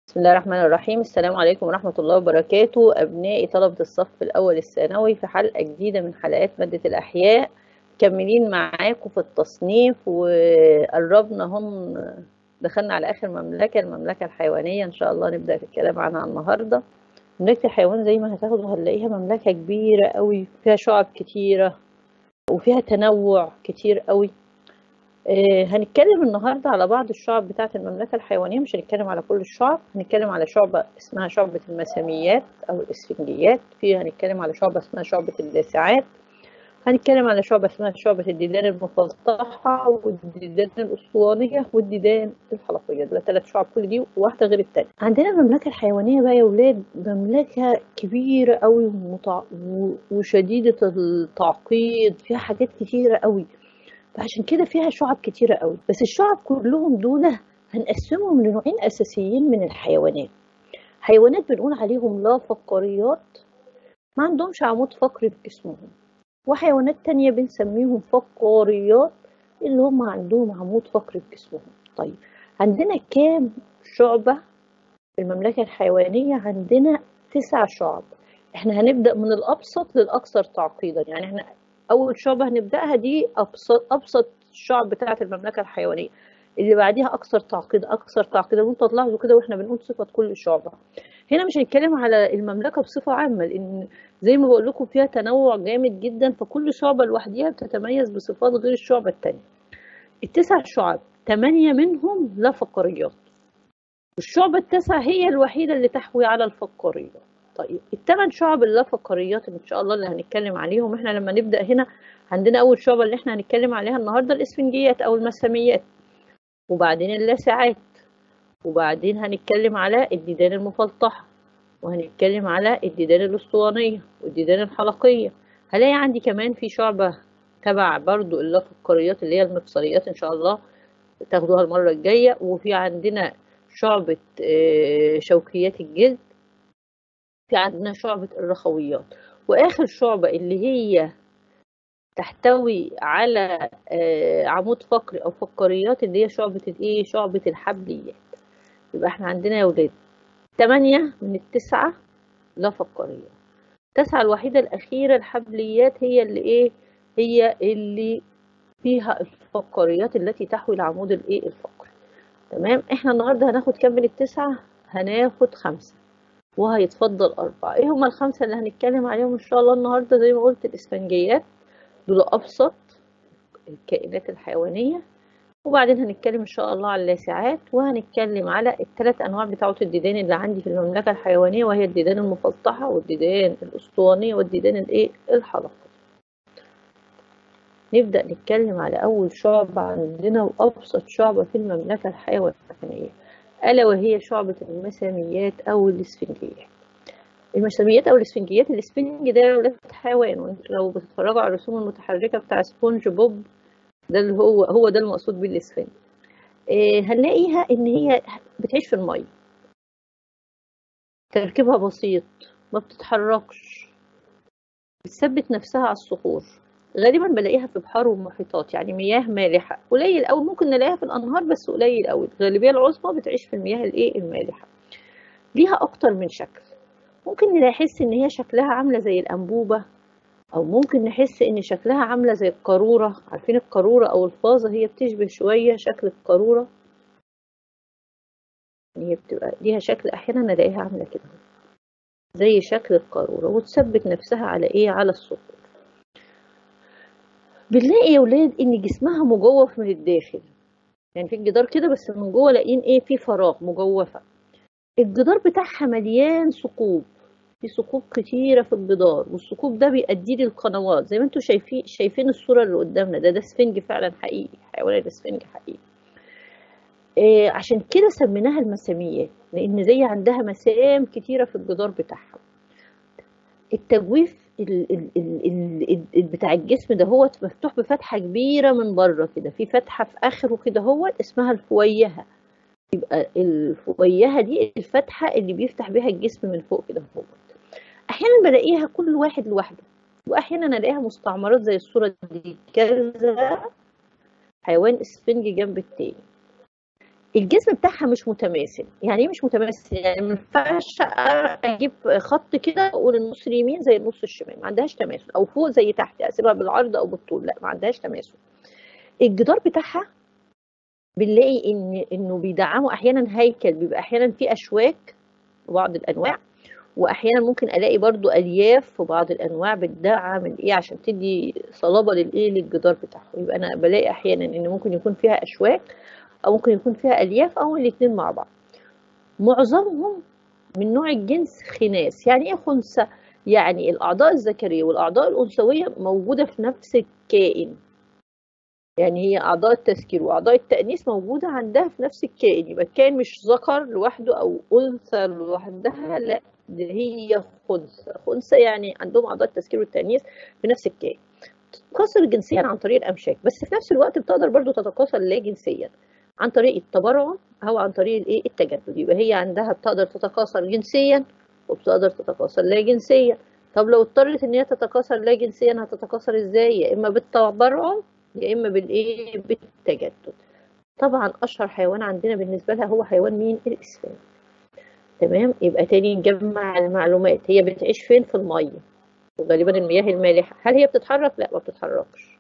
بسم الله الرحمن الرحيم السلام عليكم ورحمة الله وبركاته أبنائي طلبة الصف الأول الثانوي في حلقة جديدة من حلقات مادة الأحياء مكملين معاكم في التصنيف وقربنا هم دخلنا على آخر مملكة المملكة الحيوانية إن شاء الله نبدأ في الكلام عنها النهاردة مملكة الحيوان زي ما هتاخدوا هنلاقيها مملكة كبيرة قوي فيها شعب كتيرة وفيها تنوع كتير قوي آه، هنتكلم النهاردة على بعض الشعب بتاعة المملكة الحيوانية مش هنتكلم على كل الشعب هنتكلم على شعبة اسمها شعبة المساميات أو الإسفنجيات في هنتكلم على شعبة اسمها شعبة اللاسعات هنتكلم على شعبة اسمها شعبة الديدان المفلطحة والديدان الأسطوانية والديدان الحلقية دول ثلاث شعب كل دي واحدة غير التانية عندنا المملكة الحيوانية بقى يا ولاد مملكة كبيرة قوي ومتع... وشديدة التعقيد فيها حاجات كتيرة قوي فعشان كده فيها شعب كتيرة قوي بس الشعب كلهم دول هنقسمهم لنوعين أساسيين من الحيوانات حيوانات بنقول عليهم لا فقاريات ما عندهمش عمود فقري في جسمهم وحيوانات تانية بنسميهم فقاريات اللي هم عندهم عمود فقري في جسمهم طيب عندنا كام شعبة في المملكة الحيوانية عندنا تسع شعب احنا هنبدأ من الأبسط للأكثر تعقيدا يعني احنا اول شعبه هنبداها دي ابسط ابسط الشعب بتاعه المملكه الحيوانيه اللي بعديها اكثر تعقيد اكثر تعقيدا وانتوا تلاحظوا كده واحنا بنقول صفه كل شعبه هنا مش هنتكلم على المملكه بصفه عامه لان زي ما بقول لكم فيها تنوع جامد جدا فكل شعبه لوحديها بتتميز بصفات غير الشعبه الثانيه التسع شعب ثمانيه منهم لا فقاريات والشعبة التاسعة هي الوحيدة اللي تحوي على الفقاريات طيب الثمان شعب اللا فقاريات ان شاء الله اللي هنتكلم عليهم احنا لما نبدا هنا عندنا اول شعبه اللي احنا هنتكلم عليها النهارده الاسفنجيات او المساميات وبعدين اللاسعات وبعدين هنتكلم على الديدان المفلطحه وهنتكلم على الديدان الاسطوانيه والديدان الحلقيه هلاقي عندي كمان في شعبه تبع برضو اللا فقاريات اللي هي المفصليات ان شاء الله تاخدوها المره الجايه وفي عندنا شعبه شوكيات الجلد في عندنا شعبة الرخويات وآخر شعبة اللي هي تحتوي على عمود فقري أو فقاريات اللي هي شعبة الإيه؟ شعبة الحبليات يبقى إحنا عندنا يا ولاد تمانية من التسعة لا فقاريات التسعة الوحيدة الأخيرة الحبليات هي اللي إيه؟ هي اللي فيها الفقاريات التي تحوي العمود الإيه؟ الفقري تمام إحنا النهاردة هناخد كام من التسعة؟ هناخد خمسة وهيتفضل أربعة إيه هما الخمسة اللي هنتكلم عليهم إن شاء الله النهاردة زي ما قلت الإسفنجيات دول أبسط الكائنات الحيوانية وبعدين هنتكلم إن شاء الله على اللاسعات وهنتكلم على الثلاث أنواع بتاعة الديدان اللي عندي في المملكة الحيوانية وهي الديدان المفلطحة والديدان الأسطوانية والديدان الإيه الحلقة نبدأ نتكلم على أول شعبة عندنا وأبسط شعبة في المملكة الحيوانية ألا وهي شعبة المساميات أو الإسفنجيات المساميات أو الإسفنجيات الإسفنج ده ولاد حيوان وانتوا لو بتتفرجوا على الرسوم المتحركة بتاع سبونج بوب ده اللي هو هو ده المقصود بالإسفنج إيه هنلاقيها إن هي بتعيش في المية تركيبها بسيط ما بتتحركش بتثبت نفسها على الصخور غالبا بلاقيها في بحار ومحيطات يعني مياه مالحة قليل أوي ممكن نلاقيها في الأنهار بس قليل أوي الغالبية العظمى بتعيش في المياه الإيه المالحة ليها أكتر من شكل ممكن نحس إن هي شكلها عاملة زي الأنبوبة أو ممكن نحس إن شكلها عاملة زي القارورة عارفين القارورة أو الفازة هي بتشبه شوية شكل القارورة هي بتبقى ليها شكل أحيانا نلاقيها عاملة كده زي شكل القارورة وتثبت نفسها على إيه على الصخور بنلاقي يا ولاد ان جسمها مجوف من الداخل يعني في الجدار كده بس من جوه لاقيين ايه في فراغ مجوفه الجدار بتاعها مليان ثقوب في ثقوب كتيره في الجدار والثقوب ده بيؤدي لي القنوات زي ما انتم شايفين شايفين الصوره اللي قدامنا ده ده سفنج فعلا حقيقي حيوان الاسفنج حقيقي إيه عشان كده سميناها المساميات لان زي عندها مسام كتيره في الجدار بتاعها التجويف ال ال ال ال بتاع الجسم ده هو مفتوح بفتحه كبيره من بره كده في فتحه في اخره كده هو اسمها الفويهه يبقى الفويهه دي الفتحه اللي بيفتح بيها الجسم من فوق كده هو احيانا بلاقيها كل واحد لوحده واحيانا الاقيها مستعمرات زي الصوره دي كذا حيوان اسفنج جنب التاني الجسم بتاعها مش متماثل يعني ايه مش متماثل يعني ما ينفعش اجيب خط كده اقول النص اليمين زي النص الشمال ما عندهاش تماثل او فوق زي تحت اقسمها بالعرض او بالطول لا ما عندهاش تماثل الجدار بتاعها بنلاقي ان انه بيدعموا احيانا هيكل بيبقى احيانا فيه اشواك في بعض الانواع واحيانا ممكن الاقي برضو الياف في بعض الانواع بتدعم الايه عشان تدي صلابه للايه للجدار بتاعه يبقى انا بلاقي احيانا ان ممكن يكون فيها اشواك او ممكن يكون فيها الياف او الاثنين مع بعض معظمهم من نوع الجنس خناس يعني ايه خنثى يعني الاعضاء الذكريه والاعضاء الانثويه موجوده في نفس الكائن يعني هي اعضاء التذكير واعضاء التانيث موجوده عندها في نفس الكائن يبقى الكائن مش ذكر لوحده او انثى لوحدها لا دي هي خنثى خنثى يعني عندهم اعضاء التذكير والتانيث في نفس الكائن تتكاثر جنسيا عن طريق الامشاك بس في نفس الوقت بتقدر برضو تتكاثر لا جنسيا عن طريق التبرع او عن طريق الايه التجدد يبقى هي عندها بتقدر تتكاثر جنسيا وبتقدر تتكاثر لا جنسيا طب لو اضطرت ان هي تتكاثر لا جنسيا هتتكاثر ازاي يا اما بالتبرع يا اما بالايه بالتجدد طبعا اشهر حيوان عندنا بالنسبه لها هو حيوان مين الاسفنج تمام يبقى تاني نجمع المعلومات هي بتعيش فين في الميه وغالبا المياه المالحه هل هي بتتحرك لا ما بتتحركش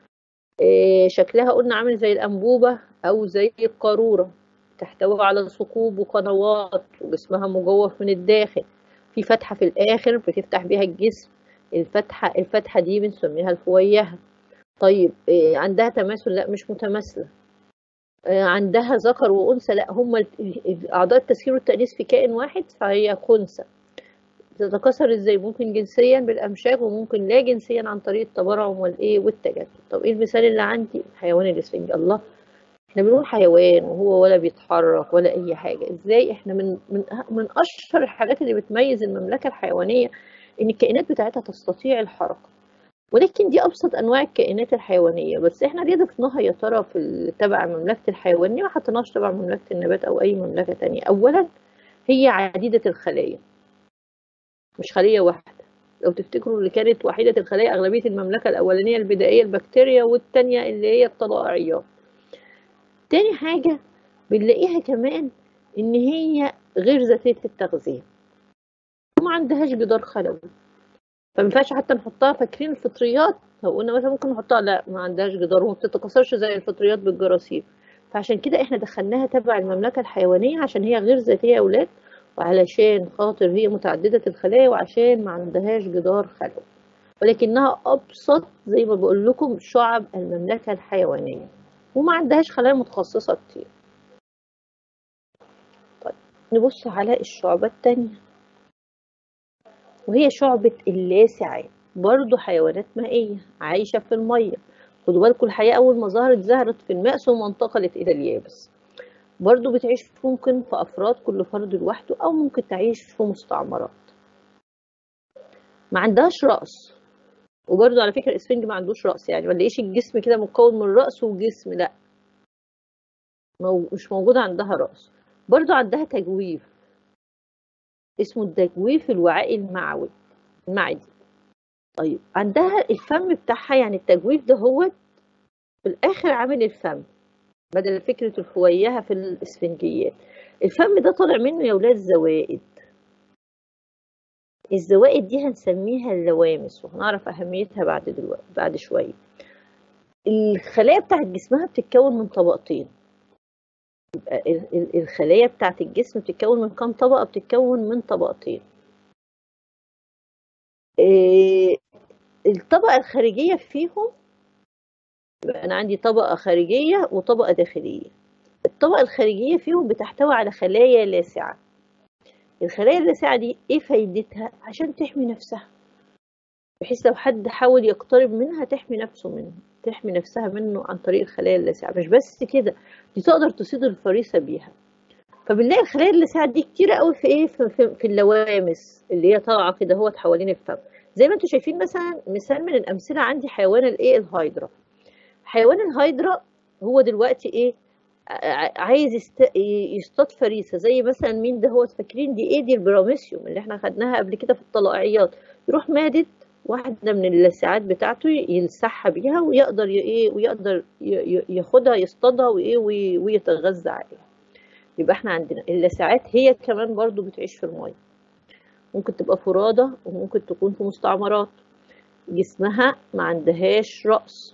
إيه شكلها قلنا عامل زي الانبوبه او زي القاروره تحتوي على ثقوب وقنوات وجسمها مجوف من الداخل في فتحه في الاخر بتفتح بيها الجسم الفتحه الفتحه دي بنسميها الفويهه طيب إيه عندها تماثل لا مش متماثله إيه عندها ذكر وانثى لا هما اعضاء التسكير والتانيث في كائن واحد فهي خنثى تتكاثر ازاي ممكن جنسيا بالامشاك وممكن لا جنسيا عن طريق التبرع والايه والتجدد طب ايه المثال اللي عندي حيوان الاسفنج الله احنا بنقول حيوان وهو ولا بيتحرك ولا اي حاجه ازاي احنا من من من اشهر الحاجات اللي بتميز المملكه الحيوانيه ان الكائنات بتاعتها تستطيع الحركه ولكن دي ابسط انواع الكائنات الحيوانيه بس احنا ليه ضفناها يا ترى في تبع مملكه الحيوان ليه ما حطيناش تبع مملكه النبات او اي مملكه تانية اولا هي عديده الخلايا مش خليه واحده لو تفتكروا اللي كانت وحيده الخلايا اغلبيه المملكه الاولانيه البدائيه البكتيريا والثانيه اللي هي الطلائعيات تاني حاجه بنلاقيها كمان ان هي غير ذاتيه التغذيه وما عندهاش جدار خلوي فما ينفعش حتى نحطها فاكرين الفطريات لو قلنا مثلا ممكن نحطها لا ما عندهاش جدار وما بتتكاثرش زي الفطريات بالجراثيم فعشان كده احنا دخلناها تبع المملكه الحيوانيه عشان هي غير ذاتيه يا اولاد وعلشان خاطر هي متعدده الخلايا وعشان ما عندهاش جدار خلوي ولكنها ابسط زي ما بقول لكم شعب المملكه الحيوانيه وما عندهاش خلايا متخصصه كتير طيب نبص على الشعبه الثانيه وهي شعبة اللاسعات برضو حيوانات مائية عايشة في المية خدوا بالكم الحياة أول ما ظهرت ظهرت في الماء ثم انتقلت إلى اليابس برضو بتعيش ممكن في أفراد كل فرد لوحده أو ممكن تعيش في مستعمرات ما عندهاش رأس وبرضو على فكرة الإسفنج ما عندوش رأس يعني ما نلاقيش الجسم كده مكون من رأس وجسم لا مو مش موجود عندها رأس برضو عندها تجويف اسمه التجويف الوعائي المعوي المعدي طيب عندها الفم بتاعها يعني التجويف ده هو في الاخر عامل الفم بدل فكرة الفويهة في الاسفنجيات الفم ده طالع منه يا ولاد زوائد الزوائد دي هنسميها اللوامس وهنعرف اهميتها بعد دلوقتي بعد شوية الخلايا بتاعت جسمها بتتكون من طبقتين يبقى الخلايا بتاعت الجسم بتتكون من كام طبقة؟ بتتكون من طبقتين. إيه الطبقة الخارجية فيهم يبقى أنا عندي طبقة خارجية وطبقة داخلية. الطبقة الخارجية فيهم بتحتوي على خلايا لاسعة. الخلايا اللاسعة دي إيه فايدتها؟ عشان تحمي نفسها. بحيث لو حد حاول يقترب منها تحمي نفسه منه. تحمي نفسها منه عن طريق الخلايا اللاسعة مش بس كده دي تقدر تصيد الفريسة بيها فبنلاقي الخلايا اللاسعة دي كتيرة قوي في ايه في, في, في اللوامس اللي هي طالعة كده هوت حوالين الفم زي ما انتم شايفين مثلا مثال من الأمثلة عندي حيوان الايه الهايدرا حيوان الهايدرا هو دلوقتي ايه عايز يست... يصطاد فريسه زي مثلا مين ده هو فاكرين دي ايه دي البراميسيوم اللي احنا خدناها قبل كده في الطلائعيات يروح مادد واحدة من اللسعات بتاعته يلسعها بيها ويقدر ايه ويقدر ياخدها يصطادها وايه ويتغذى عليها يبقى احنا عندنا اللاسعات هي كمان برضو بتعيش في الميه ممكن تبقى فرادة وممكن تكون في مستعمرات جسمها ما عندهاش رأس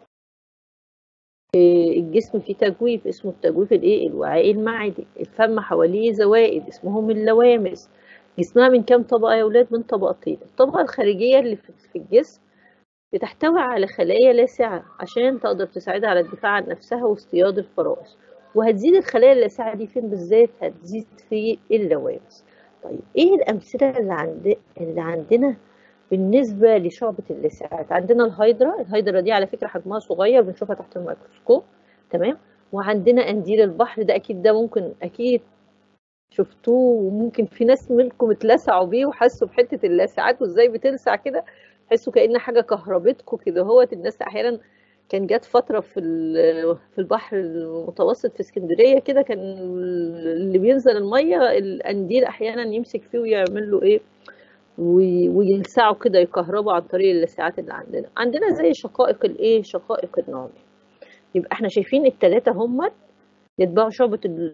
الجسم فيه تجويف اسمه التجويف الايه الوعائي المعدي الفم حواليه زوائد اسمهم اللوامس جسمها من كام طبقة يا ولاد من طبقتين الطبقة الخارجية اللي في الجسم بتحتوي على خلايا لاسعة عشان تقدر تساعدها على الدفاع عن نفسها واصطياد الفرائس وهتزيد الخلايا اللاسعة دي فين بالذات هتزيد في اللوامس طيب ايه الامثله اللي عند اللي عندنا بالنسبه لشعبه اللسعات عندنا الهيدرا الهيدرا دي على فكره حجمها صغير بنشوفها تحت الميكروسكوب تمام وعندنا قنديل البحر ده اكيد ده ممكن اكيد شفتوه وممكن في ناس منكم اتلسعوا بيه وحسوا بحته اللسعات وازاي بتلسع كده تحسوا كأن حاجه كهربتكم كده هوت الناس احيانا كان جات فترة في في البحر المتوسط في اسكندرية كده كان اللي بينزل المية القنديل أحيانا يمسك فيه ويعمل له إيه ويلسعه كده يكهربوا عن طريق اللسعات اللي عندنا عندنا زي شقائق الإيه شقائق النعم يبقى احنا شايفين التلاتة هم يتبعوا شعبة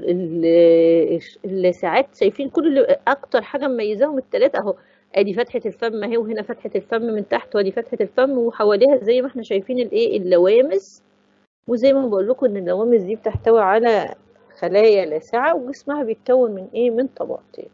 اللسعات شايفين كل اللي أكتر حاجة مميزاهم التلاتة أهو ادي فتحه الفم اهي وهنا فتحه الفم من تحت وادي فتحه الفم وحواليها زي ما احنا شايفين الايه اللوامس وزي ما بقول لكم ان اللوامس دي بتحتوي على خلايا لاسعه وجسمها بيتكون من ايه من طبقتين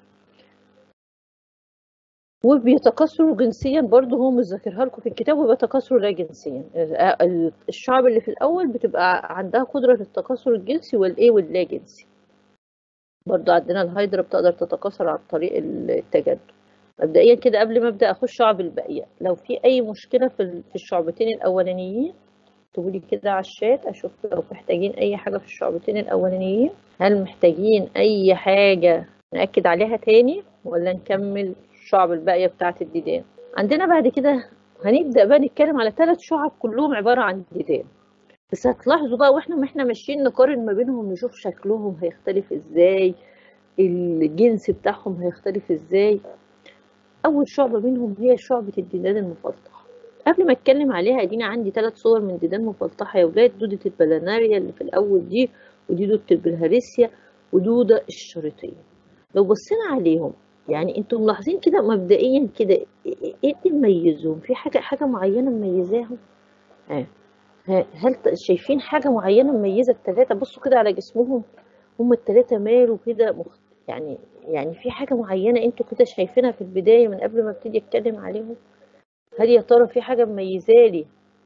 وبيتكاثروا جنسيا برضه هو مش ذاكرها لكم في الكتاب وبيتكاثروا لا جنسيا الشعب اللي في الاول بتبقى عندها قدره التكاثر الجنسي والايه واللا جنسي برضه عندنا الهيدرا بتقدر تتكاثر عن طريق التجدد مبدئيا كده قبل ما ابدا اخش شعب الباقيه لو في اي مشكله في في الشعبتين الاولانيين اكتبوا لي كده على الشات اشوف لو محتاجين اي حاجه في الشعبتين الاولانيين هل محتاجين اي حاجه ناكد عليها تاني ولا نكمل الشعب الباقيه بتاعه الديدان عندنا بعد كده هنبدا بقى نتكلم على ثلاث شعب كلهم عباره عن ديدان بس هتلاحظوا بقى واحنا واحنا ماشيين نقارن ما بينهم نشوف شكلهم هيختلف ازاي الجنس بتاعهم هيختلف ازاي أول شعبة منهم هي شعبة الديدان المفلطحة قبل ما اتكلم عليها ادينا عندي ثلاث صور من ديدان مفلطحة يا ولاد دودة البلاناريا اللي في الأول دي ودي دودة البلهارسيا ودودة الشريطية لو بصينا عليهم يعني انتم ملاحظين كده مبدئيا كده ايه اللي مميزهم في حاجة حاجة معينة مميزاهم ها هل شايفين حاجة معينة مميزة التلاتة بصوا كده على جسمهم هم التلاتة مالوا كده مخت... يعني يعني في حاجة معينة انتوا كده شايفينها في البداية من قبل ما ابتدي اتكلم عليهم هل يا ترى في حاجة مميزالي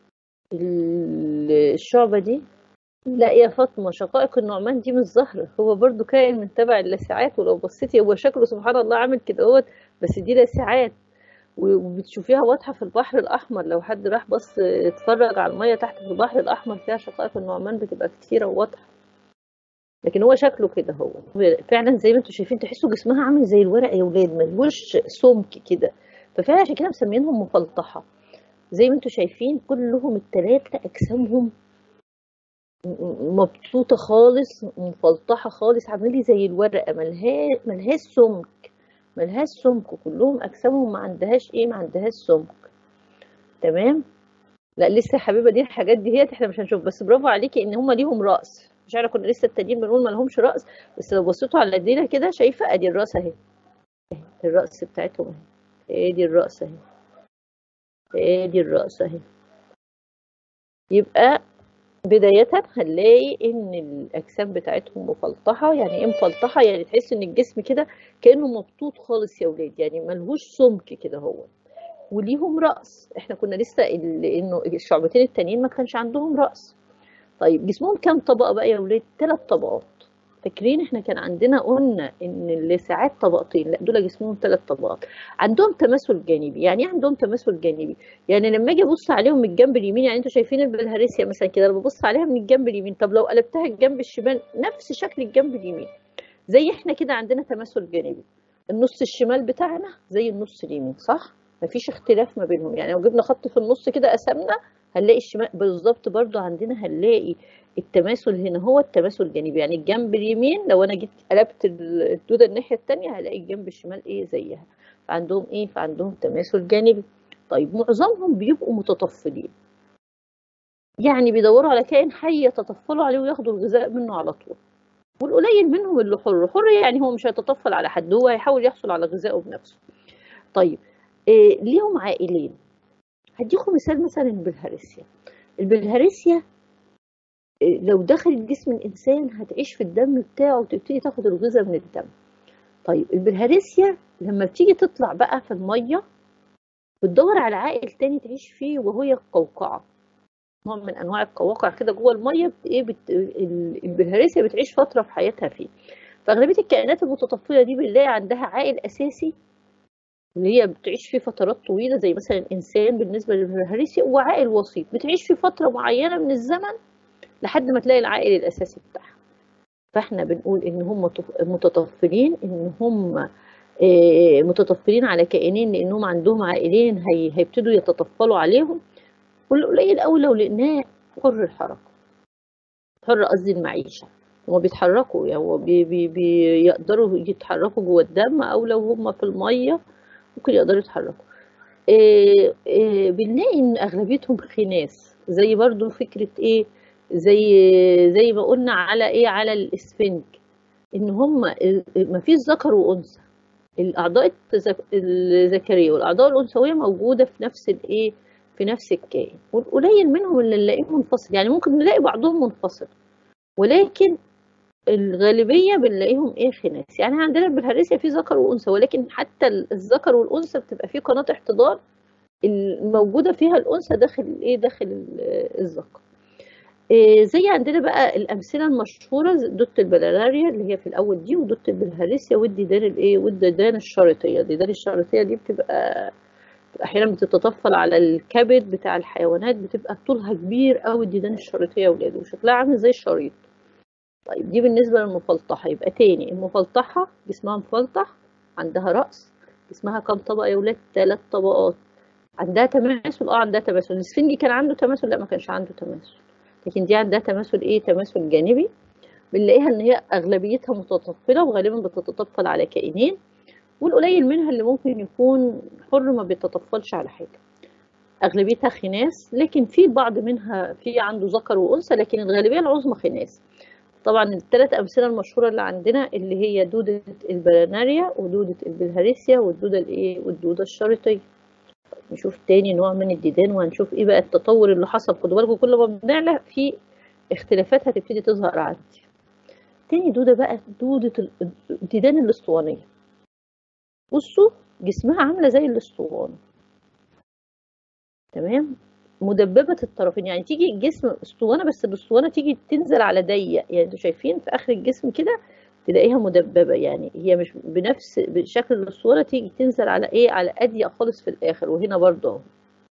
الشعبة دي لا يا فاطمة شقائق النعمان دي مش ظاهرة هو برضو كائن من تبع اللاسعات ولو بصيتي هو شكله سبحان الله عامل كده اهوت بس دي لاسعات وبتشوفيها واضحة في البحر الأحمر لو حد راح بص اتفرج على المية تحت في البحر الأحمر فيها شقائق النعمان بتبقى كتيرة وواضحة لكن هو شكله كده هو فعلا زي ما انتم شايفين تحسوا جسمها عامل زي الورق يا ولاد ملوش سمك كده ففعلا عشان كده مسمينهم مفلطحة زي ما انتم شايفين كلهم التلاتة أجسامهم مبسوطة خالص مفلطحة خالص عاملة لي زي الورقة ملهاش ملهاش سمك ملهاش سمك وكلهم أجسامهم ما عندهاش إيه ما عندهاش سمك تمام لا لسه يا حبيبة دي الحاجات دي هي احنا مش هنشوف بس برافو عليكي إن هما ليهم رأس مش عارفة كنا لسه التانيين بنقول ما لهمش رأس بس لو بصيتوا على ايدينا كده شايفة ادي الرأس اهي الرأس بتاعتهم اهي ادي الرأس اهي ادي الرأس اهي يبقى بداية هنلاقي ان الاجسام بتاعتهم مفلطحة يعني ايه مفلطحة يعني تحس ان الجسم كده كأنه مبطوط خالص يا ولاد يعني ملهوش سمك كده هو وليهم رأس احنا كنا لسه انه الشعبتين التانيين ما كانش عندهم رأس طيب جسمهم كام طبقة بقى يا ولاد؟ ثلاث طبقات فاكرين احنا كان عندنا قلنا ان اللسعات طبقتين لا دول جسمهم ثلاث طبقات عندهم تماثل جانبي يعني ايه عندهم تماثل جانبي يعني لما اجي ابص عليهم من الجنب اليمين يعني انتوا شايفين البلهارسيا مثلا كده لما ببص عليها من الجنب اليمين طب لو قلبتها الجنب الشمال نفس شكل الجنب اليمين زي احنا كده عندنا تماثل جانبي النص الشمال بتاعنا زي النص اليمين صح مفيش اختلاف ما بينهم يعني لو جبنا خط في النص كده قسمنا هنلاقي الشمال بالظبط برضو عندنا هنلاقي التماثل هنا هو التماثل الجانبي يعني الجنب اليمين لو انا جيت قلبت الدوده الناحيه الثانيه هلاقي الجنب الشمال ايه زيها فعندهم ايه فعندهم تماثل جانبي طيب معظمهم بيبقوا متطفلين يعني بيدوروا على كائن حي يتطفلوا عليه وياخدوا الغذاء منه على طول والقليل منهم اللي حر حر يعني هو مش هيتطفل على حد هو هيحاول يحصل على غذائه بنفسه طيب إيه ليهم عائلين هديكم مثال مثلا البلهارسيا البلهارسيا إيه لو دخلت جسم الانسان هتعيش في الدم بتاعه وتبتدي تاخد الغذاء من الدم طيب البلهارسيا لما بتيجي تطلع بقى في الميه بتدور على عائل تاني تعيش فيه وهي القوقعه نوع من انواع القواقع كده جوه الميه بت... ايه بت... البلهارسيا بتعيش فتره في حياتها فيه فاغلبيه الكائنات المتطفله دي بنلاقي عندها عائل اساسي اللي هي بتعيش فيه فترات طويله زي مثلا الانسان بالنسبه للبلهارسيا وعائل وسيط بتعيش فيه فتره معينه من الزمن لحد ما تلاقي العائل الاساسي بتاعها فاحنا بنقول ان هم متطفلين ان هم متطفلين على كائنين لانهم عندهم عائلين هي... هيبتدوا يتطفلوا عليهم والقليل قوي لو لقيناه حر الحركه حر قصدي المعيشه هما بيتحركوا يعني هو بي بي بيقدروا يتحركوا جوه الدم او لو هما في الميه ممكن يقدروا يتحركوا إيه إيه بنلاقي ان اغلبيتهم خناس زي برضو فكره ايه زي زي ما قلنا على ايه على الاسفنج ان هما مفيش ذكر وانثى الاعضاء الذكريه والاعضاء الانثويه موجوده في نفس الايه في نفس الكائن والقليل منهم اللي نلاقيه منفصل يعني ممكن نلاقي بعضهم منفصل ولكن الغالبيه بنلاقيهم ايه خناس يعني عندنا بالهرسيا في ذكر وانثى ولكن حتى الذكر والانثى بتبقى في قناه احتضان الموجوده فيها الانثى داخل ايه داخل الذكر إيه زي عندنا بقى الامثله المشهوره دوت البلاريا اللي هي في الاول دي ودوت البلهارسيا والديدان الايه والديدان الشريطيه الديدان الشريطيه دي بتبقى احيانا بتتطفل على الكبد بتاع الحيوانات بتبقى طولها كبير قوي الديدان الشريطيه يا ولاد وشكلها عامل زي الشريط طيب دي بالنسبه للمفلطحه يبقى تاني المفلطحه جسمها مفلطح عندها راس جسمها كام طبقه يا ولاد ثلاث طبقات عندها تماثل اه عندها تماثل الاسفنجي كان عنده تماثل لا ما كانش عنده تماثل لكن دي عندها تماثل ايه تماثل جانبي بنلاقيها ان هي اغلبيتها متطفله وغالبا بتتطفل على كائنين والقليل منها اللي ممكن يكون حر ما بيتطفلش على حاجه اغلبيتها خناس لكن في بعض منها في عنده ذكر وانثى لكن الغالبيه العظمى خناس طبعا الثلاث امثله المشهوره اللي عندنا اللي هي دوده البلاناريا ودوده البلهارسيا والدوده الايه والدوده الشريطيه نشوف تاني نوع من الديدان وهنشوف ايه بقى التطور اللي حصل خدوا بالكم كل ما بنعلى في اختلافات هتبتدي تظهر عندي تاني دودة بقى دودة الديدان الاسطوانية بصوا جسمها عاملة زي الاسطوانة تمام مدببة الطرفين يعني تيجي الجسم اسطوانة بس الاسطوانة تيجي تنزل على ضيق يعني انتوا شايفين في اخر الجسم كده تلاقيها مدببة يعني هي مش بنفس بشكل الاسطوانة تيجي تنزل على ايه على اضيق خالص في الاخر وهنا برضه اهو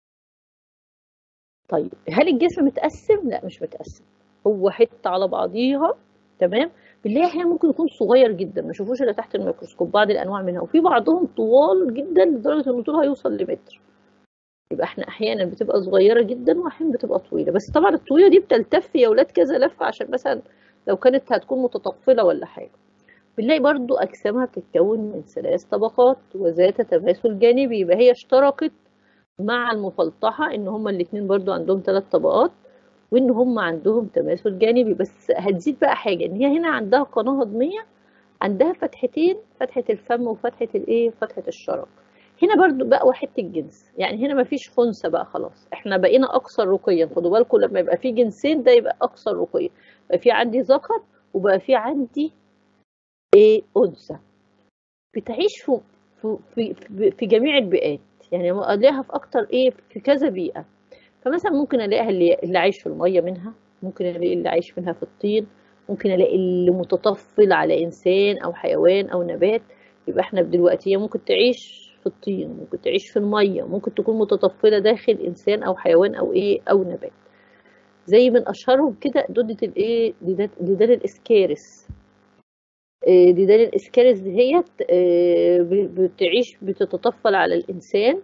طيب هل الجسم متقسم؟ لا مش متقسم هو حتة على بعضيها تمام بنلاقي احيانا ممكن يكون صغير جدا ما نشوفوش الا تحت الميكروسكوب بعض الانواع منها وفي بعضهم طوال جدا لدرجه ان طولها يوصل لمتر يبقى احنا احيانا بتبقى صغيره جدا واحيانا بتبقى طويله بس طبعا الطويله دي بتلتف يا ولاد كذا لفه عشان مثلا لو كانت هتكون متطفله ولا حاجه بنلاقي برضو اجسامها بتتكون من ثلاث طبقات وذات تماثل جانبي يبقى هي اشتركت مع المفلطحه ان هما الاثنين برضو عندهم ثلاث طبقات وان هم عندهم تماثل جانبي بس هتزيد بقى حاجه ان هي هنا عندها قناه هضميه عندها فتحتين فتحه الفم وفتحه الايه فتحه الشرج هنا برضو بقى وحده الجنس يعني هنا مفيش خنثى بقى خلاص احنا بقينا اكثر رقيا خدوا بالكم لما يبقى في جنسين ده يبقى اكثر رقيا بقى في عندي ذكر وبقى في عندي ايه انثى بتعيش في في في, في جميع البيئات يعني الاقيها في اكتر ايه في كذا بيئه فمثلا ممكن الاقيها اللي, اللي عايش في الميه منها ممكن الاقي اللي عايش منها في الطين ممكن الاقي اللي متطفل على انسان او حيوان او نبات يبقى احنا دلوقتي هي ممكن تعيش في الطين ممكن تعيش في الميه ممكن تكون متطفله داخل انسان او حيوان او ايه او نبات زي من اشهرهم كده دوده الايه ديدان الاسكارس ديدان الاسكارس دهيت بتعيش بتتطفل على الانسان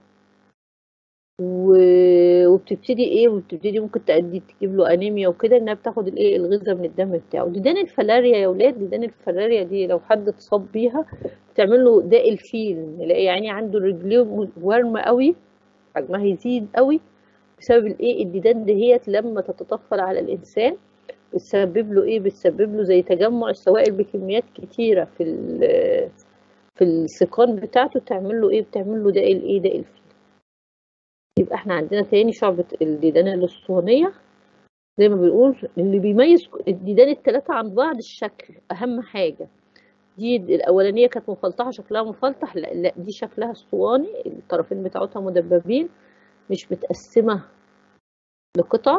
وبتبتدي ايه وبتبتدي ممكن تأدي تجيب له انيميا وكده انها بتاخد الايه الغذاء من الدم بتاعه ديدان الفلاريا يا ولاد ديدان الفلاريا دي لو حد اتصاب بيها بتعمل له داء الفيل نلاقي يعني عنده رجليه ورمه قوي حجمها يزيد قوي بسبب الايه الديدان دهيت لما تتطفل على الانسان بتسبب له ايه بتسبب له زي تجمع السوائل بكميات كتيره في في السيقان بتاعته تعمل له ايه بتعمل له داء الايه داء الفيل يبقى احنا عندنا تاني شعبة الديدان الاسطوانية زي ما بنقول اللي بيميز الديدان التلاتة عن بعض الشكل اهم حاجة دي الاولانية كانت مفلطحة شكلها مفلطح لا, لا دي شكلها اسطواني الطرفين بتاعتها مدببين مش متقسمة لقطع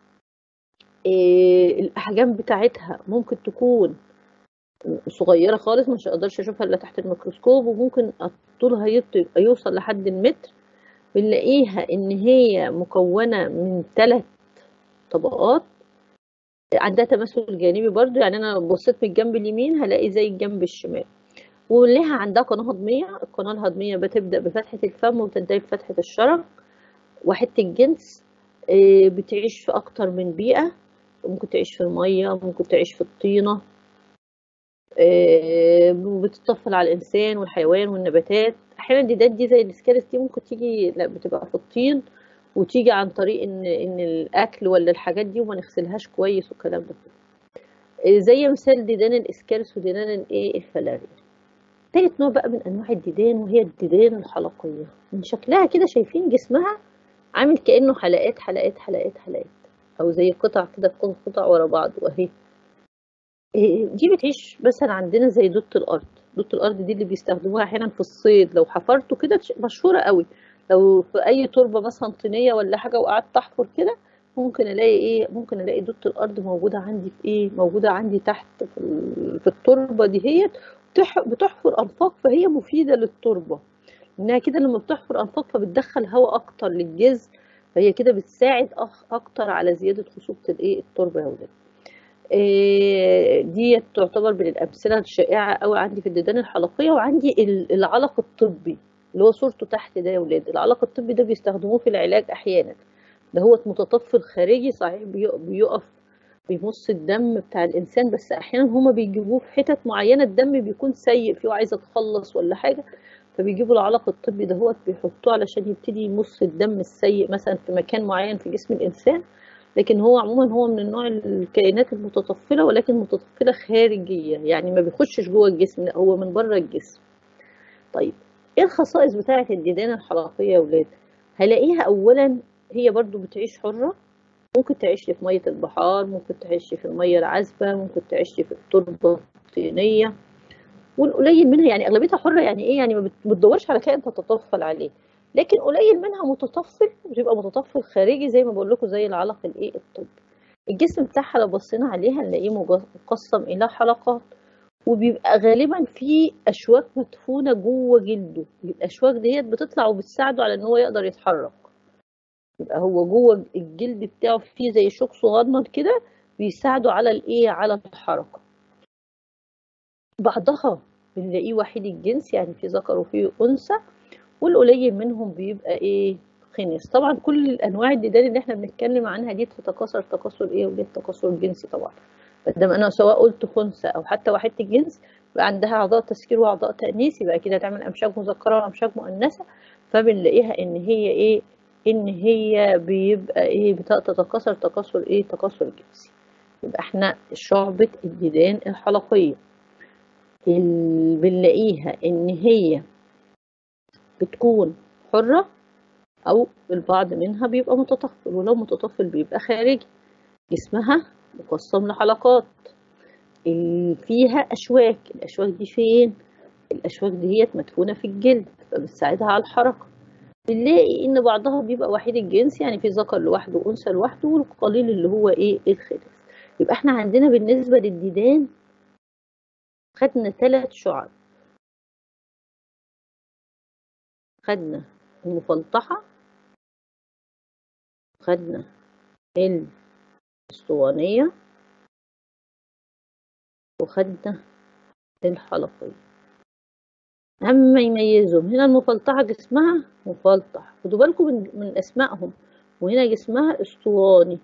إيه الاحجام بتاعتها ممكن تكون صغيره خالص مش اقدرش اشوفها الا تحت الميكروسكوب وممكن طولها يبقى يوصل لحد المتر بنلاقيها ان هي مكونه من ثلاث طبقات عندها تماثل جانبي برضو يعني انا بصيت من الجنب اليمين هلاقي زي الجنب الشمال ولها عندها قناه هضميه القناه الهضميه بتبدا بفتحه الفم وتنتهي بفتحه الشرج وحده الجنس بتعيش في اكتر من بيئه ممكن تعيش في الميه ممكن تعيش في الطينه بتطفل على الانسان والحيوان والنباتات احيانا الديدان دي زي الاسكارس دي ممكن تيجي لا بتبقى في الطين وتيجي عن طريق ان ان الاكل ولا الحاجات دي وما نغسلهاش كويس والكلام ده كله زي مثال ديدان الاسكارس وديدان الايه الفلاريا تالت نوع بقى من انواع الديدان وهي الديدان الحلقيه من شكلها كده شايفين جسمها عامل كانه حلقات حلقات حلقات حلقات او زي قطع كده تكون قطع ورا بعض واهي دي بتعيش مثلا عندنا زي دوت الارض دوت الارض دي اللي بيستخدموها احيانا في الصيد لو حفرته كده مشهوره قوي لو في اي تربه مثلا طينيه ولا حاجه وقعدت احفر كده ممكن الاقي ايه ممكن الاقي دوت الارض موجوده عندي في ايه موجوده عندي تحت في, في التربه دي هي بتحفر انفاق فهي مفيده للتربه انها كده لما بتحفر انفاق فبتدخل هواء اكتر للجذر فهي كده بتساعد اكتر على زياده خصوبه الايه التربه يا ولاد دي تعتبر من الامثله الشائعه قوي عندي في الديدان الحلقيه وعندي العلق الطبي اللي هو صورته تحت ده يا ولاد العلق الطبي ده بيستخدموه في العلاج احيانا ده هو متطفل خارجي صحيح بيقف بيمص الدم بتاع الانسان بس احيانا هما بيجيبوه في حتت معينه الدم بيكون سيء فيه وعايز يتخلص ولا حاجه فبيجيبوا العلق الطبي ده هو بيحطوه علشان يبتدي يمص الدم السيء مثلا في مكان معين في جسم الانسان لكن هو عموما هو من النوع الكائنات المتطفله ولكن متطفله خارجيه يعني ما بيخشش جوه الجسم لا هو من بره الجسم طيب ايه الخصائص بتاعه الديدان الحلقيه يا ولاد هلاقيها اولا هي برضو بتعيش حره ممكن تعيش في ميه البحار ممكن تعيش في الميه العذبه ممكن تعيش في التربه الطينيه والقليل منها يعني اغلبيتها حره يعني ايه يعني ما بتدورش على كائن تتطفل عليه لكن قليل منها متطفل بيبقى متطفل خارجي زي ما بقول لكم زي العلق الايه الطبي الجسم بتاعها لو بصينا عليها نلاقيه مقسم الى حلقات وبيبقى غالبا في اشواك مدفونه جوه جلده الاشواك ديت بتطلع وبتساعده على ان هو يقدر يتحرك يبقى هو جوه الجلد بتاعه فيه زي شوك صغنن كده بيساعده على الايه على الحركه بعضها بنلاقيه وحيد الجنس يعني في ذكر وفي انثى والقليل منهم بيبقى ايه خنس طبعا كل الانواع الديدان اللي احنا بنتكلم عنها دي تتكاثر تكاثر ايه ودي تكاثر جنسي طبعا فدام انا سواء قلت خنثى او حتى وحيده الجنس يبقى عندها اعضاء تسكير واعضاء تانيث يبقى كده هتعمل امشاج مذكره وامشاج مؤنثه فبنلاقيها ان هي ايه ان هي بيبقى ايه بتتكاثر تكاثر ايه تكاثر جنسي يبقى احنا شعبة الديدان الحلقية اللي بنلاقيها ان هي بتكون حرة او البعض منها بيبقى متطفل ولو متطفل بيبقى خارجي جسمها مقسم لحلقات فيها اشواك الاشواك دي فين الاشواك ديت مدفونة في الجلد فبتساعدها على الحركة بنلاقي ان بعضها بيبقى وحيد الجنس يعني في ذكر لوحده وانثى لوحده والقليل اللي هو ايه الخلف يبقى احنا عندنا بالنسبة للديدان خدنا ثلاث شعب خدنا المفلطحة خدنا الاسطوانية وخدنا الحلقية أهم ما يميزهم هنا المفلطحة جسمها مفلطح خدوا بالكم من, من أسمائهم وهنا جسمها اسطواني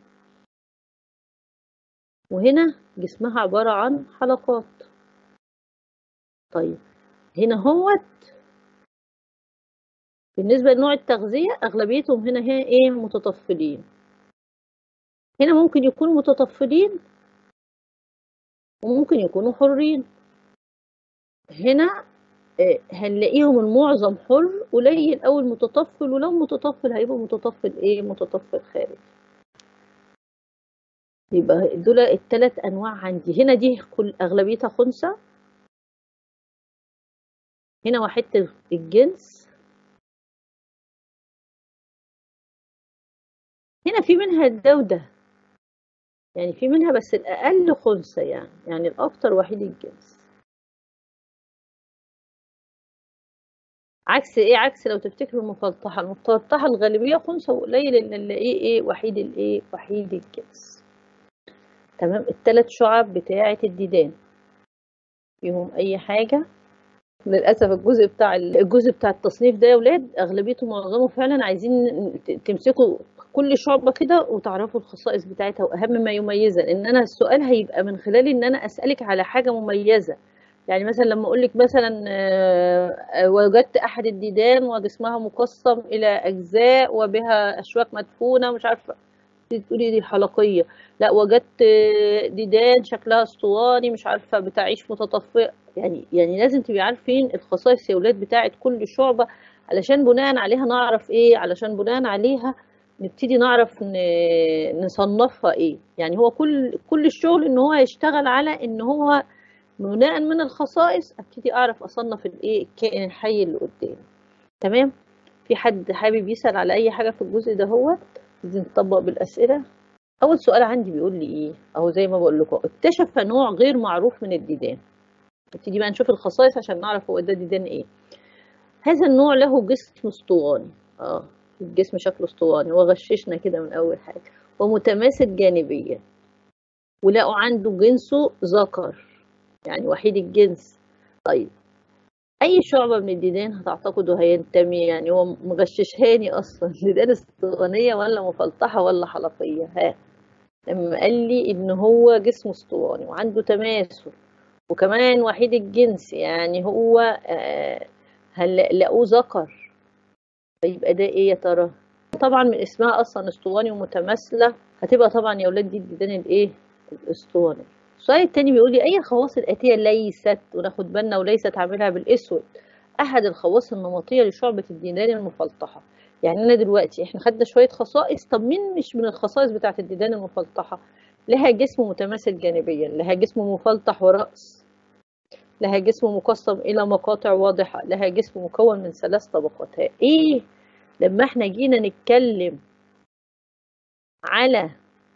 وهنا جسمها عبارة عن حلقات طيب هنا هوت بالنسبة لنوع التغذية أغلبيتهم هنا هي إيه متطفلين هنا ممكن يكونوا متطفلين وممكن يكونوا حرين هنا آه، هنلاقيهم المعظم حر قليل أوي المتطفل ولو متطفل هيبقى متطفل ايه متطفل خارج يبقى دول الثلاث انواع عندي هنا دي كل اغلبيتها خنثى هنا وحدة الجنس هنا في منها ده وده يعني في منها بس الأقل خنثى يعني يعني الأكتر وحيد الجنس عكس ايه عكس لو تفتكروا المفلطحة المفلطحة الغالبية خنثى وقليل اللي نلاقيه ايه وحيد الايه وحيد الجنس تمام الثلاث شعب بتاعة الديدان فيهم أي حاجة للأسف الجزء بتاع الجزء بتاع التصنيف ده يا ولاد أغلبيته معظمه فعلا عايزين تمسكوا كل شعبة كده وتعرفوا الخصائص بتاعتها وأهم ما يميزها لأن أنا السؤال هيبقى من خلال إن أنا أسألك على حاجة مميزة يعني مثلا لما أقول لك مثلا وجدت أحد الديدان وجسمها مقسم إلى أجزاء وبها أشواك مدفونة مش عارفة تقولي دي حلقية لا وجدت ديدان شكلها اسطواني مش عارفة بتعيش متطفئة يعني يعني لازم تبقي عارفين الخصائص يا ولاد بتاعت كل شعبة علشان بناء عليها نعرف ايه علشان بناء عليها نبتدي نعرف نصنفها ايه يعني هو كل كل الشغل ان هو يشتغل على ان هو بناء من الخصائص ابتدي اعرف اصنف الايه الكائن الحي اللي قدامي تمام في حد حابب يسأل على اي حاجة في الجزء ده هو لازم نطبق بالاسئلة اول سؤال عندي بيقول لي ايه اهو زي ما بقول لكم اكتشف نوع غير معروف من الديدان نبتدي بقى نشوف الخصائص عشان نعرف هو ده ديدان ايه هذا النوع له جسم اسطواني اه الجسم شكله اسطواني وغششنا كده من اول حاجه ومتماسك جانبيا ولقوا عنده جنسه ذكر يعني وحيد الجنس طيب اي شعبه من الديدان هتعتقدوا هينتمي يعني هو مغششهاني اصلا ديدان اسطوانيه ولا مفلطحه ولا حلقيه ها لما قال لي ان هو جسم اسطواني وعنده تماثل وكمان وحيد الجنس يعني هو آه هل لقوه ذكر فيبقى ده ايه يا ترى طبعا من اسمها اصلا اسطواني ومتماثله هتبقى طبعا يا ولاد دي الديدان الايه الاسطواني السؤال التاني بيقول لي اي الخواص الاتيه ليست وناخد بالنا وليست عاملها بالاسود احد الخواص النمطيه لشعبه الديدان المفلطحه يعني انا دلوقتي احنا خدنا شويه خصائص طب مين مش من الخصائص بتاعه الديدان المفلطحه لها جسم متماثل جانبيا لها جسم مفلطح ورأس لها جسم مقسم إلى مقاطع واضحة لها جسم مكون من ثلاث طبقات إيه لما احنا جينا نتكلم على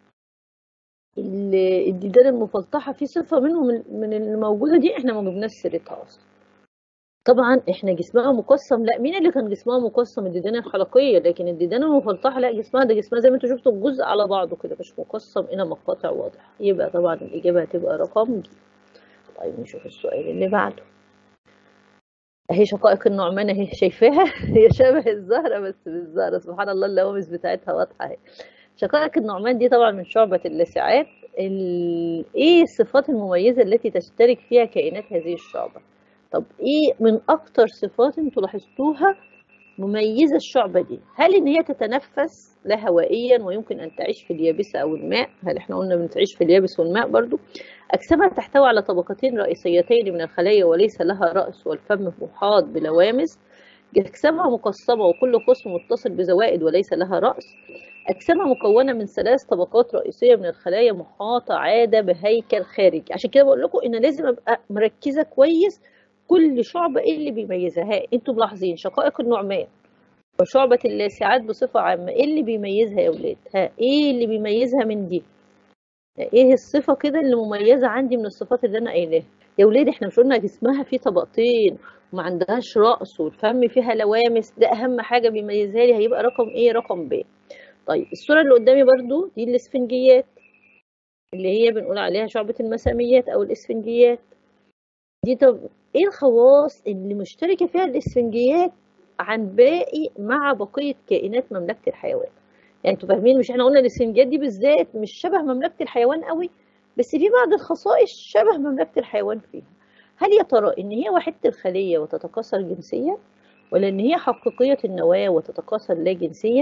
الديدان المفلطحة في صفة منهم من الموجودة دي احنا ما جبناش سيرتها أصلا طبعا احنا جسمها مقسم لا مين اللي كان جسمها مقسم الديدان الحلقيه لكن الديدان المفلطحه لا جسمها ده جسمها زي ما انتوا شفتوا الجزء على بعضه كده مش مقسم الى مقاطع واضحه يبقى طبعا الاجابه هتبقى رقم ج طيب نشوف السؤال اللي بعده اهي شقائق النعمان اهي شايفاها هي شبه الزهره بس بالزهره سبحان الله اللوامس بتاعتها واضحه اهي شقائق النعمان دي طبعا من شعبة اللاسعات ايه الصفات المميزة التي تشترك فيها كائنات هذه الشعبة طب ايه من اكتر صفات انتوا لاحظتوها مميزة الشعبة دي هل ان هي تتنفس لا هوائيا ويمكن ان تعيش في اليابسة او الماء هل احنا قلنا بنتعيش في اليابس والماء برضو اجسامها تحتوي على طبقتين رئيسيتين من الخلايا وليس لها رأس والفم محاط بلوامس أجسامها مقسمة وكل قسم متصل بزوائد وليس لها رأس أجسامها مكونة من ثلاث طبقات رئيسية من الخلايا محاطة عادة بهيكل خارجي عشان كده بقول لكم إن لازم أبقى مركزة كويس كل شعبة إيه اللي بيميزها ها أنتوا ملاحظين شقائق النعمان وشعبة اللاسعات بصفة عامة إيه اللي بيميزها يا ولاد ها إيه اللي بيميزها من دي إيه الصفة كده اللي مميزة عندي من الصفات اللي أنا قايلاها يا ولاد إحنا مش قلنا جسمها فيه طبقتين وما عندهاش رأس والفم فيها لوامس ده أهم حاجة بيميزها لي هيبقى رقم إيه رقم ب طيب الصورة اللي قدامي برضو دي الاسفنجيات اللي هي بنقول عليها شعبة المساميات أو الاسفنجيات دي طب ايه الخواص اللي مشتركة فيها الاسفنجيات عن باقي مع بقية كائنات مملكة الحيوان يعني انتوا فاهمين مش احنا قلنا الاسفنجيات دي بالذات مش شبه مملكة الحيوان قوي بس في بعض الخصائص شبه مملكة الحيوان فيها هل يا ترى ان هي وحيدة الخلية وتتكاثر جنسيا ولا ان هي حقيقية النواة وتتكاثر لا جنسيا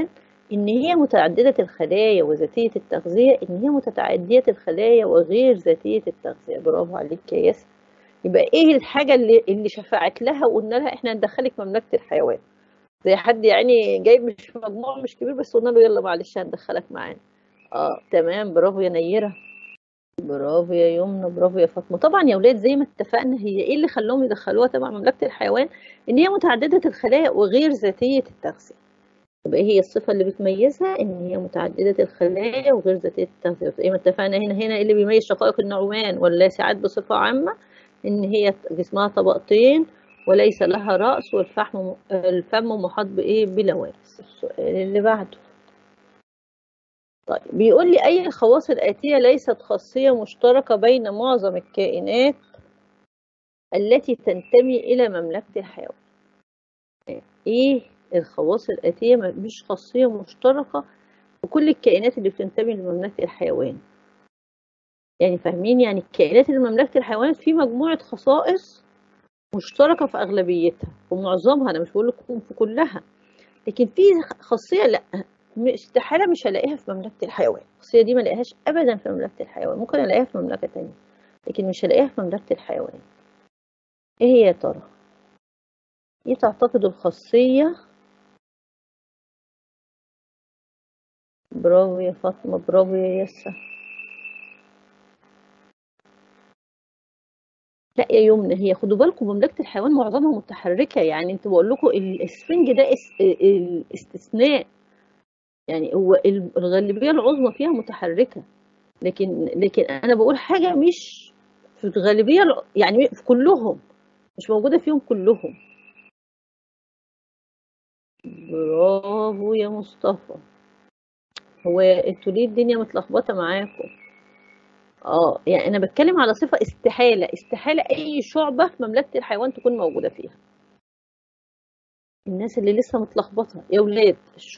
ان هي متعدده الخلايا وذاتيه التغذيه ان هي متعديه الخلايا وغير ذاتيه التغذيه برافو عليك يا ياسر يبقى ايه الحاجه اللي اللي شفعت لها وقلنا لها احنا هندخلك مملكه الحيوان زي حد يعني جايب مش مجموع مش كبير بس قلنا له يلا معلش هندخلك معانا اه تمام برافو يا نيره برافو يا يمنى برافو يا فاطمه طبعا يا ولاد زي ما اتفقنا هي ايه اللي خلاهم يدخلوها تبع مملكه الحيوان ان هي متعدده الخلايا وغير ذاتيه التغذيه يبقى ايه هي الصفه اللي بتميزها ان هي متعدده الخلايا وغير ذاتيه التغذيه زي ما اتفقنا هنا هنا ايه اللي بيميز شقائق النعومان واللاسعات بصفه عامه ان هي جسمها طبقتين وليس لها راس والفحم الفم محاط بايه بلوائس السؤال اللي بعده طيب بيقول لي أي الخواص الآتية ليست خاصية مشتركة بين معظم الكائنات التي تنتمي إلى مملكة الحيوان إيه الخواص الآتية مش خاصية مشتركة في كل الكائنات اللي بتنتمي لمملكة الحيوان يعني فاهمين يعني الكائنات اللي مملكة الحيوانات في مجموعة خصائص مشتركة في أغلبيتها ومعظمها أنا مش بقول لكم في كلها لكن في خاصية لا استحالة مش هلاقيها في مملكة الحيوان الخاصية دي ما الاقيهاش أبدا في مملكة الحيوان ممكن ألاقيها في مملكة تانية لكن مش هلاقيها في مملكة الحيوان إيه هي يا ترى؟ إيه تعتقد الخاصية؟ برافو يا فاطمة برافو يا ياسا لا يا يمنى هي خدوا بالكم مملكة الحيوان معظمها متحركة يعني انت بقول لكم الاسفنج ده الاستثناء يعني هو الغالبيه العظمى فيها متحركه لكن لكن انا بقول حاجه مش في الغالبيه يعني في كلهم مش موجوده فيهم كلهم برافو يا مصطفى هو انتوا ليه الدنيا متلخبطه معاكم اه يعني انا بتكلم على صفه استحاله استحاله اي شعبه في مملكه الحيوان تكون موجوده فيها الناس اللي لسه متلخبطه يا ولاد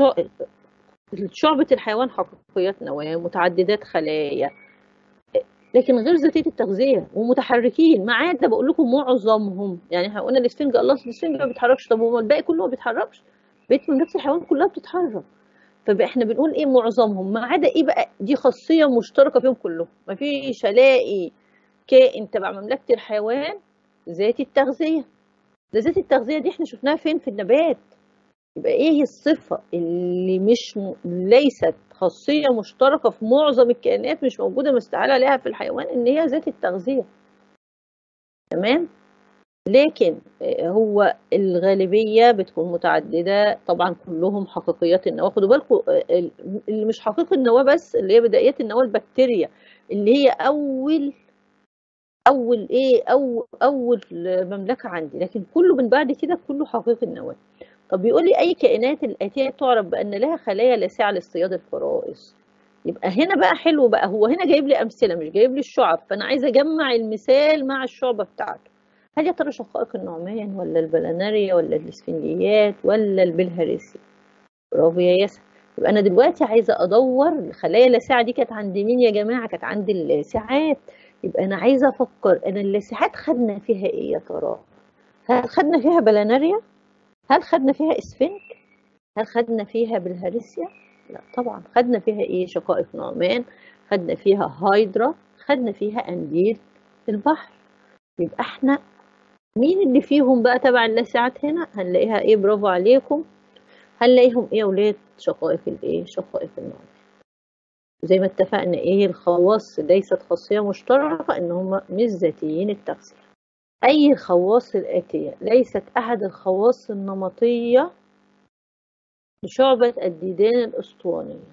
شعبة الحيوان حقيقيات نواة متعددات خلايا لكن غير ذاتية التغذية ومتحركين ما عدا بقول لكم معظمهم يعني احنا قلنا الاسفنج الله الاسفنج ما بيتحركش طب هو الباقي كله ما بيتحركش بقيت من نفس الحيوان كلها بتتحرك فاحنا بنقول ايه معظمهم ما عدا ايه بقى دي خاصية مشتركة فيهم كلهم ما فيش الاقي كائن تبع مملكة الحيوان ذاتي التغذية ده ذاتي التغذية دي احنا شفناها فين في النبات يبقى ايه الصفة اللي مش م... ليست خاصية مشتركة في معظم الكائنات مش موجودة مستعارة عليها في الحيوان ان هي ذات التغذية تمام لكن هو الغالبية بتكون متعددة طبعا كلهم حقيقيات النواة خدوا بالكم اللي مش حقيقي النواة بس اللي هي بدايات النواة البكتيريا اللي هي أول أول إيه أول أول مملكة عندي لكن كله من بعد كده كله حقيقي النواة طب بيقول لي أي كائنات الآتية تعرف بأن لها خلايا لاسعة لاصطياد الفرائس يبقى هنا بقى حلو بقى هو هنا جايب لي أمثلة مش جايب لي الشعب فأنا عايزة أجمع المثال مع الشعبة بتاعته هل يا ترى شقائق النعمان ولا البلاناريا ولا الاسفنجيات ولا البلهارسي برافو يا ياسر يبقى أنا دلوقتي عايزة أدور الخلايا اللاسعة دي كانت عند مين يا جماعة كانت عند اللاسعات يبقى أنا عايزة أفكر أنا اللاسعات خدنا فيها إيه يا ترى هل خدنا فيها بلاناريا هل خدنا فيها اسفنج هل خدنا فيها بالهارسيا لا طبعا خدنا فيها ايه شقائق نعمان خدنا فيها هايدرا خدنا فيها انديل البحر يبقى احنا مين اللي فيهم بقى تبع اللاسعات هنا هنلاقيها ايه برافو عليكم هنلاقيهم ايه يا ولاد شقائق الايه شقائق النعمان زي ما اتفقنا ايه الخواص ليست خاصيه مشتركه ان هم مش ذاتيين التغذيه أي الخواص الآتية ليست أحد الخواص النمطية لشعبة الديدان الأسطوانية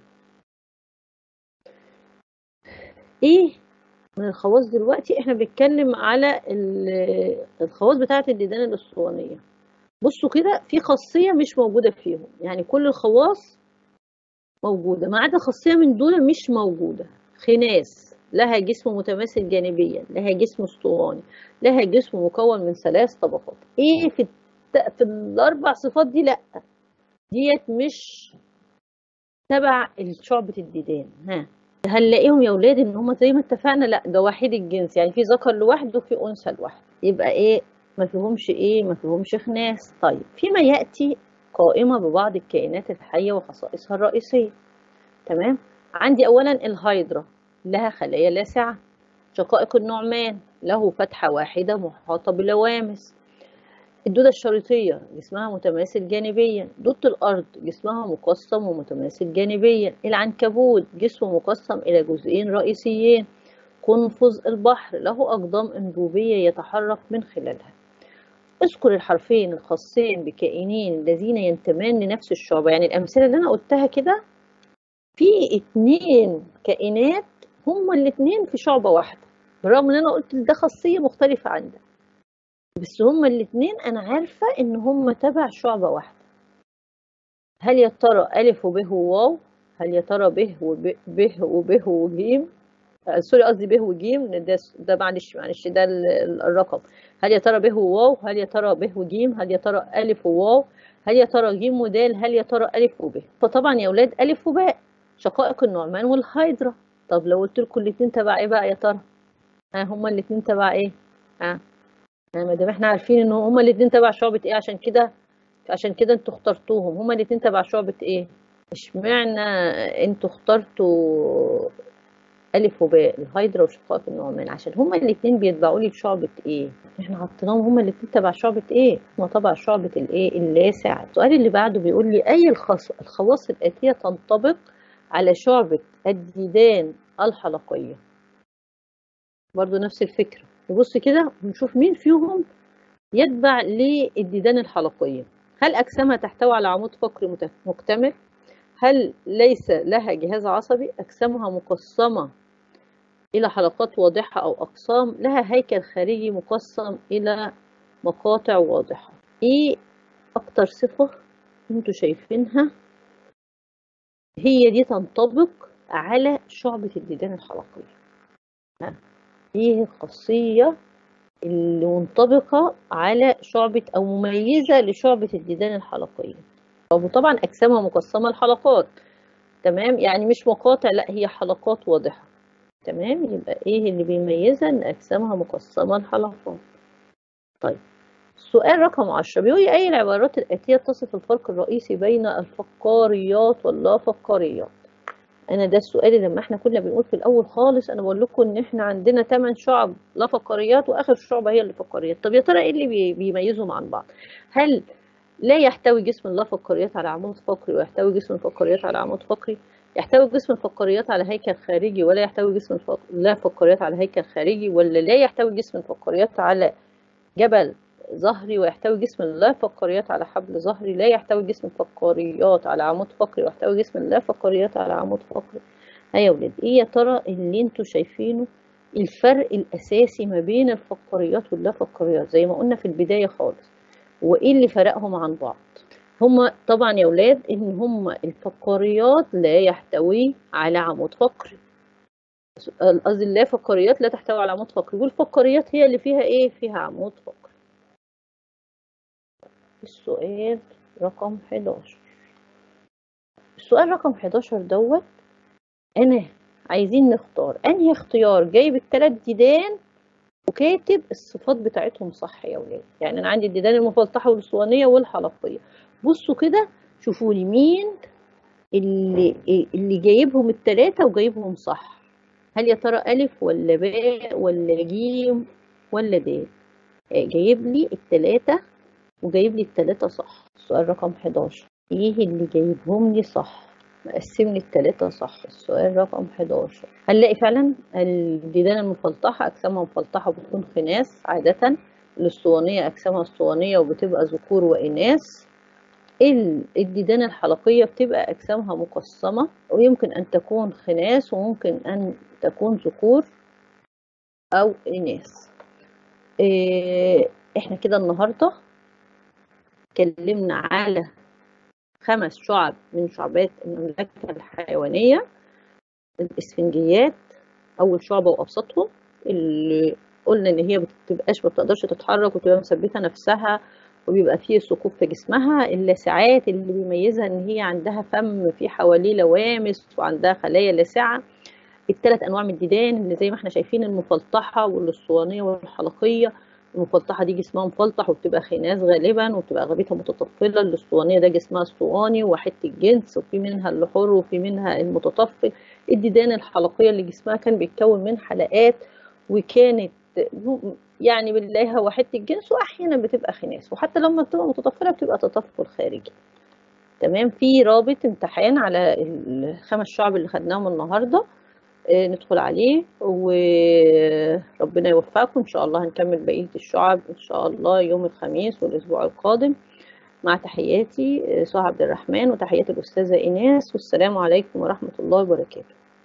إيه من الخواص دلوقتي إحنا بنتكلم على الخواص بتاعة الديدان الأسطوانية بصوا كده في خاصية مش موجودة فيهم يعني كل الخواص موجودة ما عدا خاصية من دول مش موجودة خناس لها جسم متماثل جانبيا لها جسم اسطواني لها جسم مكون من ثلاث طبقات ايه في الت... في الاربع صفات دي لا ديت مش تبع شعبة الديدان ها هنلاقيهم يا ولاد ان هم زي ما اتفقنا لا ده وحيد الجنس يعني في ذكر لوحده وفي انثى لوحده يبقى ايه ما فيهمش ايه ما فيهمش خناس طيب فيما ياتي قائمة ببعض الكائنات الحية وخصائصها الرئيسية تمام عندي أولا الهيدرا لها خلايا لاسعة شقائق النعمان له فتحة واحدة محاطة بلوامس الدودة الشريطية جسمها متماثل جانبيا دودة الأرض جسمها مقسم ومتماثل جانبيا العنكبوت جسمه مقسم إلى جزئين رئيسيين قنفذ البحر له أقدام أنبوبية يتحرك من خلالها اذكر الحرفين الخاصين بكائنين الذين ينتمان لنفس الشعبة يعني الأمثلة اللي أنا قلتها كده في اتنين كائنات هما الاتنين في شعبة واحدة بالرغم ان انا قلت ده خاصية مختلفة عن ده بس هما الاتنين انا عارفة ان هما تبع شعبة واحدة هل يا ترى ألف وب وواو هل يا ترى ب وب وب وجيم آه، سوري قصدي ب وجيم ده ده معلش معلش ده الرقم هل يا ترى ب وواو هل يا ترى ب وجيم هل يا ترى ألف وواو هل يا ترى جيم ودال هل يا ترى ألف وب فطبعا يا ولاد ألف وباء شقائق النعمان والهيدرا طب لو قلت لكم الاتنين تبع ايه بقى يا ترى ها هما الاتنين تبع ايه ها ما دام احنا عارفين ان هما الاتنين تبع شعبة ايه عشان كده عشان كده انتوا اخترتوهم هما الاتنين تبع شعبة ايه اشمعنى انتوا اخترتوا ألف وباء الهيدرا وشقائق النعمان عشان هما الاتنين بيتبعوا لي بشعبة ايه احنا حطيناهم هما الاتنين تبع شعبة ايه هما تبع شعبة الايه اللاسع السؤال اللي بعده بيقول لي اي الخواص الآتية تنطبق على شعبة الديدان الحلقية برضو نفس الفكرة نبص كده ونشوف مين فيهم يتبع للديدان الحلقية هل أجسامها تحتوي على عمود فقري مكتمل؟ هل ليس لها جهاز عصبي؟ أجسامها مقسمة إلى حلقات واضحة أو أقسام لها هيكل خارجي مقسم إلى مقاطع واضحة إيه أكتر صفة أنتوا شايفينها هي دي تنطبق على شعبة الديدان الحلقية ايه الخاصية اللي منطبقة على شعبة أو مميزة لشعبة الديدان الحلقية وطبعا أجسامها مقسمة لحلقات تمام يعني مش مقاطع لا هي حلقات واضحة تمام يبقى ايه اللي بيميزها ان أجسامها مقسمة لحلقات طيب السؤال رقم 10 بيقول أي العبارات الآتية تصف الفرق الرئيسي بين الفقاريات واللا فقاريات أنا ده السؤال اللي لما احنا كنا بنقول في الأول خالص أنا بقول لكم إن احنا عندنا 8 شعب لا فقاريات وآخر شعبة هي اللي فقاريات طب يا ترى إيه اللي بيميزهم عن بعض؟ هل لا يحتوي جسم اللا فقاريات على عمود فقري ويحتوي جسم الفقاريات على عمود فقري؟ يحتوي جسم الفقاريات على هيكل خارجي ولا يحتوي جسم الفق... لا فقاريات على هيكل خارجي ولا لا يحتوي جسم الفقاريات على جبل ظهري ويحتوي جسم لا فقاريات على حبل ظهري لا يحتوي جسم الفقاريات على عمود فقري ويحتوي جسم لا فقاريات على عمود فقري هيا يا ولاد ايه يا ترى اللي انتوا شايفينه الفرق الاساسي ما بين الفقاريات واللا فقاريات زي ما قلنا في البدايه خالص وايه اللي فرقهم عن بعض هما طبعا يا ولاد ان هما الفقاريات لا يحتوي على عمود فقري قصدي اللا فقاريات لا تحتوي على عمود فقري والفقاريات هي اللي فيها ايه فيها عمود فقري السؤال رقم 11 السؤال رقم 11 دوت انا عايزين نختار انهي اختيار جايب الثلاث ديدان وكاتب الصفات بتاعتهم صح يا ولاد يعني انا عندي الديدان المفلطحه والاسوانيه والحلقيه بصوا كده شوفوا لي مين اللي اللي جايبهم الثلاثه وجايبهم صح هل يا ترى الف ولا باء ولا جيم ولا د جايب لي الثلاثه وجايب لي التلاتة صح السؤال رقم 11 ايه اللي جايبهم لي صح مقسم لي التلاتة صح السؤال رقم 11 هنلاقي فعلا الديدان المفلطحة أجسامها مفلطحة وبتكون خناس عادة الاسطوانية أجسامها اسطوانية وبتبقى ذكور وإناث الديدان الحلقية بتبقى أجسامها مقسمة ويمكن أن تكون خناس وممكن أن تكون ذكور أو إناث إيه إحنا كده النهاردة اتكلمنا على خمس شعب من شعبات المملكة الحيوانية الإسفنجيات أول شعبة وأبسطهم اللي قلنا إن هي بتبقاش ما بتقدرش تتحرك وتبقى مثبتة نفسها وبيبقى فيه ثقوب في جسمها اللاسعات اللي بيميزها إن هي عندها فم فيه حواليه لوامس وعندها خلايا لاسعة الثلاث أنواع من الديدان اللي زي ما احنا شايفين المفلطحة والأسطوانية والحلقية المفلطحة دي جسمها مفلطح وبتبقى خناس غالبا وبتبقى غابتها متطفلة الاسطوانية ده جسمها اسطواني وحيدة الجنس وفي منها اللي حر وفي منها المتطفل الديدان الحلقية اللي جسمها كان بيتكون من حلقات وكانت يعني بنلاقيها وحيدة الجنس واحيانا بتبقى خناس وحتى لما بتبقى متطفلة بتبقى تطفل خارجي تمام في رابط امتحان على الخمس شعب اللي خدناهم النهارده آه، ندخل عليه وربنا يوفقكم ان شاء الله هنكمل بقيه الشعب ان شاء الله يوم الخميس والاسبوع القادم مع تحياتي آه، سهى عبد الرحمن وتحيات الاستاذه ايناس والسلام عليكم ورحمه الله وبركاته